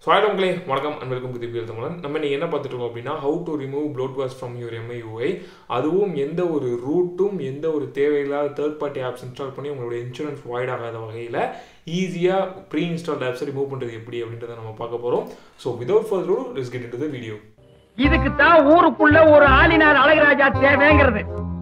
so ஆயிடும் உங்களே வணக்கம் அண்ட் வெல்கம் டு திபியல் தமிழன் நம்ம இன்னைக்கு என்ன பார்த்துட்டு இருக்கோம் அப்படின்னா how to remove bloatware from your MIUI அதுவும் எந்த ஒரு ரூட்டும் எந்த ஒரு தேவையில்லாத தேர்ட் பார்ட்டி ஆப்ஸ் இன்ஸ்டால் பண்ணி உங்களுடைய இன்சூரன்ஸ் வாய்ட் ஆகாத வகையில் ஈஸியாக ப்ரீ இன்ஸ்டால் ஆப்ஸை ரிமூவ் பண்ணுறது எப்படி அப்படின்றத நம்ம பார்க்க போகிறோம் ஸோ விதவுட் ஃபர்தர் ரூ let's get into the video இதுக்கு தான் ஊருக்குள்ள ஒரு ஆளினார் அழகராஜா தேவைங்கிறது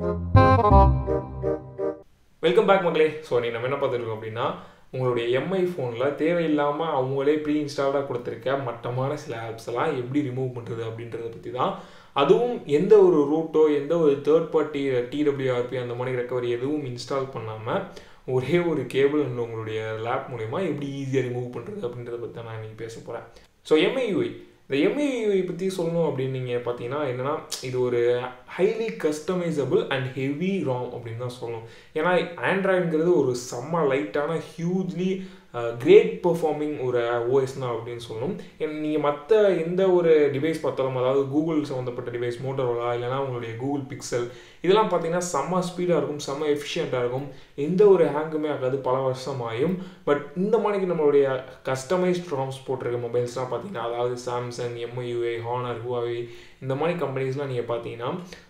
வெல்கம் பேக் மக்களே ஸோ நீ நம்ம என்ன பார்த்துருக்கோம் அப்படின்னா உங்களுடைய எம்ஐ ஃபோனில் தேவையில்லாமல் அவங்களே ப்ரீ இன்ஸ்டால்டாக கொடுத்துருக்க மட்டமான சில ஆப்ஸ் எல்லாம் எப்படி ரிமூவ் பண்ணுறது அப்படின்றத பற்றி தான் அதுவும் எந்த ஒரு ரூட்டோ எந்த ஒரு தேர்ட் பார்ட்டி டிடபிள்யூஆர்பி அந்த மாதிரி ரெக்கவரி எதுவும் இன்ஸ்டால் பண்ணாமல் ஒரே ஒரு கேபிள் அண்ட் உங்களுடைய லேப் மூலயமா எப்படி ஈஸியாக ரிமூவ் பண்ணுறது அப்படின்றத பற்றி தான் நான் இன்றைக்கி பேச போகிறேன் ஸோ எம்ஐயூஐ இந்த எம்ஐயூஐ பற்றி சொல்லணும் அப்படின்னு நீங்கள் பார்த்தீங்கன்னா என்னென்னா இது ஒரு highly customizable and heavy RAM அப்படின்னு தான் சொல்லணும் ஏன்னா ஆண்ட்ராய்டுங்கிறது ஒரு செம்ம லைட்டான ஹியூஜ்லி கிரேட் பெர்ஃபார்மிங் ஒரு ஓஎஸ் தான் அப்படின்னு சொல்லணும் நீங்கள் மற்ற எந்த ஒரு டிவைஸ் பார்த்தாலும் அதாவது கூகுள் சம்மந்தப்பட்ட டிவைஸ் மோட்டரோலா இல்லைனா உங்களுடைய கூகுள் பிக்சல் இதெல்லாம் பார்த்தீங்கன்னா செம்ம ஸ்பீடாக இருக்கும் செம்ம எஃபிஷியண்ட்டாக இருக்கும் எந்த ஒரு ஹேங்குமே ஆகாது பல வருஷம் ஆயும் பட் இந்த மாதிரிக்கு நம்மளுடைய கஸ்டமைஸ்ட் ராம்ஸ் போட்டிருக்க மொபைல்ஸ்லாம் பார்த்தீங்கன்னா அதாவது சாம்சங் எம்ஐயூஏ ஹானர் ஹுவாவே இந்த மாதிரி கம்பெனிஸ்லாம் நீங்கள் பார்த்தீங்கன்னா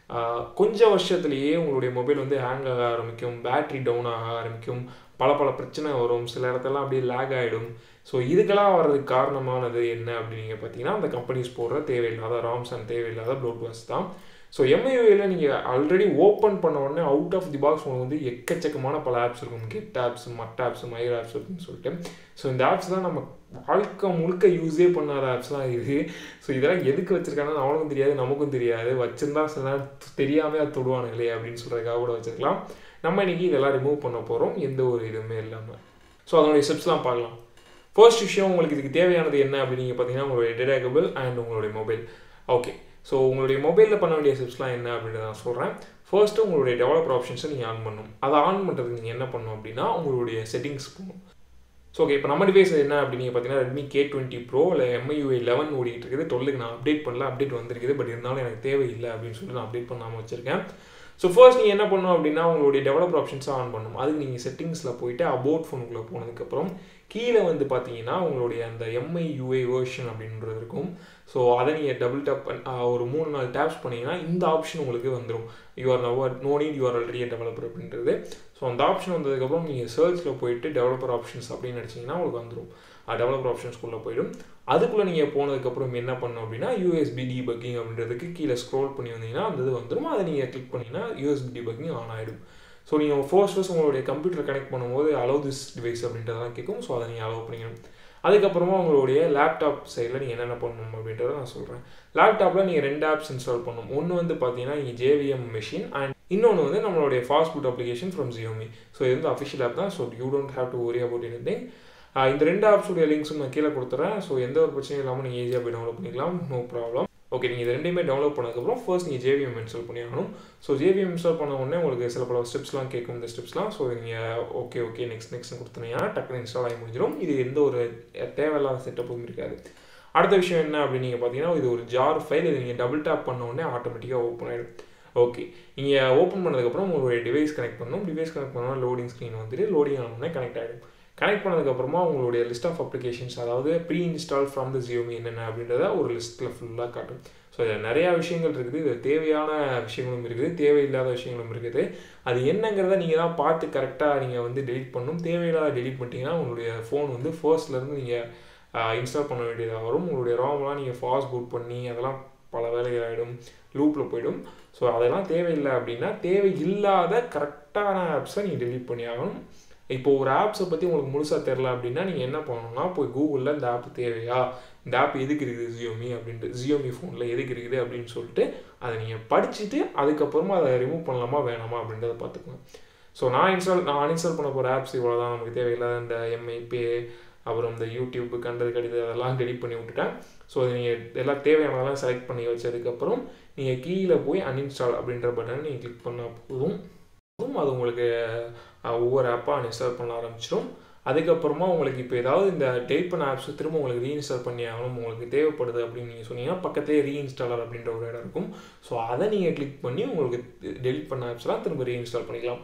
கொஞ்சம் வருஷத்துலேயே உங்களுடைய மொபைல் வந்து ஹேங் ஆக ஆரம்பிக்கும் பேட்ரி டவுன் ஆக ஆரம்பிக்கும் பல பல பிரச்சனை வரும் சில இடத்துலலாம் அப்படியே லேக் ஆகிடும் ஸோ இதுக்கெல்லாம் வர்றதுக்கு காரணமானது என்ன அப்படின்னு நீங்கள் பார்த்தீங்கன்னா அந்த கம்பெனிஸ் போடுற தேவையில்லாத ராம்ஸ் அண்ட் தேவையில்லாத ப்ளூட் வாஷ் தான் ஸோ எம்ஐஓயில் நீங்கள் ஆல்ரெடி ஓப்பன் பண்ண உடனே அவுட் ஆஃப் தி பாக்ஸ் உங்களுக்கு வந்து எக்கச்சக்கமான பல ஆப்ஸ் இருக்கும் கெட் ஆப்ஸ் மட் ஆப்ஸ் மயிர் ஆப்ஸ் இருக்குன்னு சொல்லிட்டு ஸோ இந்த ஆப்ஸ் தான் நம்ம வாழ்க்கை முழுக்க யூஸே பண்ணாத ஆப்ஸ்லாம் இருக்குது ஸோ இதெல்லாம் எதுக்கு வச்சுருக்காங்கன்னு அவனுக்கும் தெரியாது நமக்கும் தெரியாது வச்சுருந்தா சில நேரம் தெரியாமல் அது தொடுவானுங்களே அப்படின்னு சொல்கிறதுக்காக கூட வச்சுருக்கலாம் நம்ம இன்றைக்கி இதெல்லாம் ரிமூவ் பண்ண போகிறோம் எந்த ஒரு இதுவுமே இல்லாமல் ஸோ அதனுடைய ஸ்டெப்ஸ்லாம் பார்க்கலாம் ஃபர்ஸ்ட் விஷயம் உங்களுக்கு இதுக்கு தேவையானது என்ன அப்படின்னு நீங்கள் பார்த்தீங்கன்னா உங்களுடைய டெடாகபிள் அண்ட் உங்களுடைய மொபைல் ஓகே ஸோ உங்களுடைய மொபைலில் பண்ண வேண்டிய ஸ்டெப்ஸ்லாம் என்ன அப்படின்றத நான் சொல்கிறேன் ஃபர்ஸ்ட்டு உங்களுடைய டெவலப்பர் ஆப்ஷன்ஸை நீங்கள் ஆன் பண்ணணும் அதை ஆன் பண்ணுறதுக்கு நீங்கள் என்ன பண்ணணும் அப்படின்னா உங்களுடைய செட்டிங்ஸ் போகணும் ஸோ ஓகே இப்போ நம்ம டிவைஸ் என்ன அப்படின்னு பார்த்தீங்கன்னா ரெட்மி கே டுவெண்ட்டி ப்ரோ இல்லை எம்ஐயூஐ லெவன் ஓடிட்டு இருக்குது டுவெல்லுக்கு நான் அப்டேட் பண்ணல அப்டேட் வந்திருக்குது பட் இருந்தாலும் எனக்கு தேவையில்லை அப்படின்னு சொல்லிட்டு நான் அப்டேட் பண்ணாமல் வச்சுருக்கேன் ஸோ ஃபர்ஸ்ட் நீங்கள் என்ன பண்ணணும் அப்படின்னா உங்களுடைய டெவலப்பர் ஆப்ஷன்ஸை ஆன் பண்ணணும் அதுக்கு நீங்கள் செட்டிங்ஸில் போயிட்டு அபவுட் ஃபோனுக்குள்ளே போனதுக்கப்புறம் கீழே வந்து பார்த்தீங்கன்னா உங்களுடைய அந்த எம்ஐ யூஏ வேர்ஷன் அப்படின்றது இருக்கும் ஸோ அதை நீங்கள் டபுள் டேப் ஒரு மூணு நாலு டேப்ஸ் பண்ணிங்கன்னா இந்த ஆப்ஷன் உங்களுக்கு வந்துடும் you're never no need you're already developer அப்படின்றது ஸோ அந்த ஆப்ஷன் வந்ததுக்கப்புறம் நீங்கள் சர்ச்சில் போயிட்டு டெவலப்பர் ஆப்ஷன்ஸ் அப்படின்னு நினச்சிங்கன்னா உங்களுக்கு வந்துடும் டெவலப்பர் ஆப்ஷன்ஸ்குள்ளே போயிடும் அதுக்குள்ளே நீங்கள் போனதுக்கப்புறம் என்ன பண்ணணும் அப்படின்னா யூஎஸ்பி டிபக்கிங் அப்படின்றதுக்கு கீழே ஸ்க்ரோல் பண்ணி வந்தீங்கன்னா அந்த இது வந்துடும் அதை நீங்கள் கிளிக் பண்ணிங்கன்னா யூஎஸ்பி டிபக்கிங் ஆன் ஆகிடும் ஸோ நீங்கள் ஃபர்ஸ்ட் ஃபர்ஸ்ட் உங்களுடைய கம்ப்யூட்டர் கனெக்ட் பண்ணும்போது அலோவ் திஸ் டிவைஸ் அப்படின்றதெல்லாம் கேட்கும் ஸோ அதை நீங்கள் அலோவ் பண்ணிக்கணும் அதுக்கப்புறமா உங்களுடைய லேப்டாப் சைடில் நீங்கள் என்னென்ன பண்ணணும் அப்படின்றத நான் சொல்கிறேன் லேப்டாப்பில் நீங்கள் ரெண்டு ஆப்ஸ் இன்ஸ்டால் பண்ணணும் ஒன்று வந்து பார்த்தீங்கன்னா நீங்கள் ஜேவிஎம் மெஷின் அண்ட் இன்னொன்று வந்து நம்மளுடைய fast food application from Xiaomi so இது வந்து அஃபிஷியல் ஆப் தான் so you don't have to worry about anything இந்த ரெண்டு ஆப்ஸுடைய லிங்க்ஸும் நான் கீழே கொடுத்துறேன் ஸோ எந்த ஒரு பிரச்சனையும் இல்லாமல் நீங்கள் ஈஸியாக போய் டவுன்லோட் பண்ணிக்கலாம் நோ ப்ராப்ளம் ஓகே நீங்கள் இது ரெண்டுமே டவுன்லோட் பண்ணதுக்கப்புறம் ஃபர்ஸ்ட் நீங்கள் ஜேவிஎம் இன்ஸ்டால் பண்ணி ஆகணும் ஸோ ஜேவிஎம் இன்ஸ்டால் பண்ண உடனே உங்களுக்கு சில பல ஸ்டெப்ஸ்லாம் கேட்கும் இந்த ஸ்டெப்ஸ்லாம் ஸோ நீங்கள் ஓகே ஓகே நெக்ஸ்ட் நெக்ஸ்ட் கொடுத்தீங்கன்னா டக்குனு இன்ஸ்டால் ஆகி முடிஞ்சிடும் இது எந்த ஒரு தேவையில்லாத செட்டப்பும் இருக்காது அடுத்த விஷயம் என்ன அப்படின்னு நீங்கள் பார்த்தீங்கன்னா இது ஒரு ஜார் ஃபைல் இது நீங்கள் டபுள் டேப் பண்ண உடனே ஆட்டோமேட்டிக்காக ஓப்பன் ஆகிடும் ஓகே நீங்கள் ஓப்பன் பண்ணதுக்கப்புறம் உங்களுடைய டிவைஸ் கனெக்ட் பண்ணணும் டிவைஸ் கனெக்ட் பண்ணால் லோடிங் ஸ்க்ரீன் வந்துட்டு லோடிங் ஆனோடனே கனெக்ட் ஆகிடும் கனெக்ட் பண்ணதுக்கப்புறமா உங்களுடைய லிஸ்ட் ஆஃப் அப்ளிகேஷன்ஸ் அதாவது pre install from the Xiaomi என்னென்ன அப்படின்றத ஒரு லிஸ்ட்டில் ஃபுல்லாக காட்டும் ஸோ இதில் நிறையா விஷயங்கள் இருக்குது இது தேவையான விஷயங்களும் இருக்குது தேவையில்லாத விஷயங்களும் இருக்குது அது என்னங்கிறத நீங்கள் தான் பார்த்து கரெக்டாக நீங்கள் வந்து டெலிட் பண்ணணும் தேவையில்லாத டெலிட் பண்ணிட்டீங்கன்னா உங்களுடைய ஃபோன் வந்து ஃபர்ஸ்ட்லேருந்து நீங்கள் இன்ஸ்டால் பண்ண வேண்டியதாக வரும் உங்களுடைய ரோம்லாம் நீங்கள் ஃபாஸ்ட் பூட் பண்ணி அதெல்லாம் பல வேலைகள் ஆகிடும் லூப்பில் போயிடும் ஸோ அதெல்லாம் தேவையில்லை அப்படின்னா தேவையில்லாத கரெக்டான ஆப்ஸை நீங்கள் டெலிட் பண்ணி ஆகணும் இப்போ ஒரு ஆப்ஸை பற்றி உங்களுக்கு முழுசாக தெரில அப்படின்னா நீங்கள் என்ன பண்ணணும்னா போய் கூகுளில் இந்த ஆப் தேவையா இந்த ஆப் எதுக்கு இருக்குது ஜியோமி அப்படின்ட்டு ஜியோமி ஃபோனில் எதுக்கு இருக்குது அப்படின்னு சொல்லிட்டு அதை நீங்கள் படிச்சுட்டு அதுக்கப்புறமா அதை ரிமூவ் பண்ணலாமா வேணாமா அப்படின்றத பார்த்துக்கணும் ஸோ நான் இன்ஸ்டால் நான் அன்இன்ஸ்டால் பண்ண போகிற ஆப்ஸ் இவ்வளோ தான் நமக்கு தேவையில்லாத இந்த எம்ஐ பே அப்புறம் இந்த யூடியூப் கண்டது கடிது அதெல்லாம் டெலிட் பண்ணி விட்டுட்டேன் ஸோ நீங்கள் எல்லாம் தேவையானதெல்லாம் செலக்ட் பண்ணி வச்சதுக்கப்புறம் நீங்கள் கீழே போய் அன்இன்ஸ்டால் அப்படின்ற பட்டனை நீங்கள் கிளிக் பண்ணால் போதும் அது உங்களுக்கு ஒவ்வொரு ஆப்பாக அன்இன்ஸ்டால் பண்ண ஆரம்பிச்சிடும் அதுக்கப்புறமா உங்களுக்கு இப்போ ஏதாவது இந்த டெலிட் பண்ண ஆப்ஸ் திரும்ப உங்களுக்கு ரீஇன்ஸ்டால் பண்ணி ஆகணும் உங்களுக்கு தேவைப்படுது அப்படின்னு நீங்கள் சொன்னீங்கன்னா பக்கத்துலேயே ரீஇன்ஸ்டாலர் அப்படின்ற ஒரு இடம் இருக்கும் ஸோ அதை நீங்கள் கிளிக் பண்ணி உங்களுக்கு டெலிட் பண்ண ஆப்ஸ்லாம் திரும்ப ரீஇன்ஸ்டால் பண்ணிக்கலாம்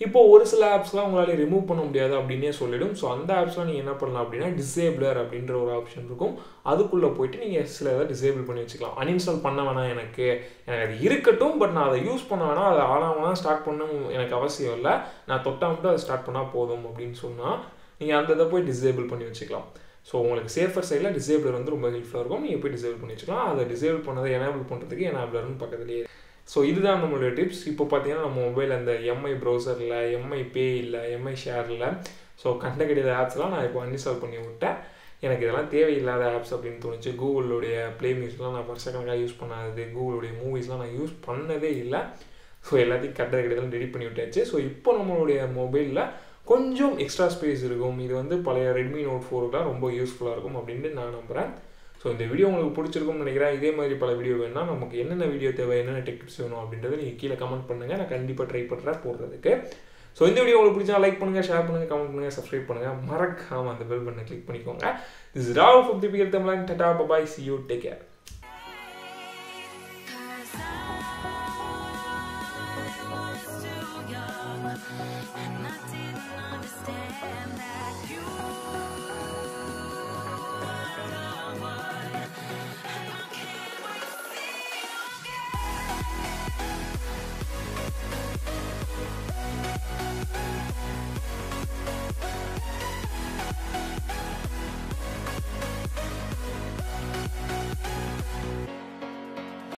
இப்போ ஒரு சில ஆப்ஸ்லாம் உங்களால் ரிமூவ் பண்ண முடியாது அப்படின்னே சொல்லிடும் ஸோ அந்த ஆப்ஸ்லாம் நீங்கள் என்ன பண்ணலாம் அப்படின்னா டிசேபிளர் அப்படின்ற ஒரு ஆப்ஷன் இருக்கும் அதுக்குள்ளே போயிட்டு நீங்கள் சில இதை டிசேபிள் பண்ணி வச்சுக்கலாம் அன்இன்ஸ்டால் பண்ண வேணாம் எனக்கு எனக்கு அது இருக்கட்டும் பட் நான் அதை யூஸ் பண்ண வேணாம் அதை ஆளாக வேணாம் ஸ்டார்ட் பண்ண எனக்கு அவசியம் இல்லை நான் தொட்டா மட்டும் அதை ஸ்டார்ட் பண்ணால் போதும் அப்படின்னு சொன்னால் நீங்கள் அந்த இதை போய் டிசேபிள் பண்ணி வச்சுக்கலாம் ஸோ உங்களுக்கு சேஃபர் சைடில் டிசேபிளர் வந்து ரொம்ப ஹெல்ப்ஃபுல்லாக இருக்கும் நீங்கள் போய் டிசேபிள் பண்ணி வச்சுக்கலாம் அதை டிசேபிள் பண்ணதை எனேபிள் பண்ணுறதுக்கு எனேபிளர்னு பக்கத்துலேயே ஸோ இதுதான் நம்மளுடைய டிப்ஸ் இப்போ பார்த்தீங்கன்னா நம்ம மொபைல் அந்த எம்ஐ ப்ரௌசரில் எம்ஐ பே இல்லை எம்ஐ ஷேரில் ஸோ கண்ட கிடையாத ஆப்ஸ்லாம் நான் இப்போ அன்இன்ஸ்டால் பண்ணி விட்டேன் எனக்கு இதெல்லாம் தேவையில்லாத ஆப்ஸ் அப்படின்னு தோணுச்சு கூகுளுடைய ப்ளே மியூஸ்லாம் நான் வருஷக்கணக்காக யூஸ் பண்ணாதது கூகுளுடைய மூவிஸ்லாம் நான் யூஸ் பண்ணதே இல்லை ஸோ எல்லாத்தையும் கட்ட கிடையாது ரெடி பண்ணி விட்டாச்சு ஸோ இப்போ நம்மளுடைய மொபைலில் கொஞ்சம் எக்ஸ்ட்ரா ஸ்பேஸ் இருக்கும் இது வந்து பழைய ரெட்மி நோட் ஃபோருக்குலாம் ரொம்ப யூஸ்ஃபுல்லாக இருக்கும் அப்படின்னு நான் நம்புகிறேன் ஸோ இந்த வீடியோ உங்களுக்கு பிடிச்சிருக்கும்னு நினைக்கிறேன் இதே மாதிரி பல வீடியோ வேணும்னா நமக்கு என்னென்ன வீடியோ தேவை என்னென்ன டிப்ஸ் வேணும் அப்படின்றத நீங்கள் கீழே கமெண்ட் பண்ணுங்கள் நான் கண்டிப்பாக ட்ரை பண்ணுறேன் போடுறதுக்கு ஸோ இந்த வீடியோ உங்களுக்கு பிடிச்சா லைக் பண்ணுங்கள் ஷேர் பண்ணுங்கள் கமெண்ட் பண்ணுங்கள் சப்ஸ்கிரைப் பண்ணுங்கள் மறக்காமல் அந்த பெல் பண்ணை கிளிக் பண்ணிக்கோங்க திஸ் ராவ் ஃப்ரம் தி பிகர் தமிழன் டட்டா bye bye see you take care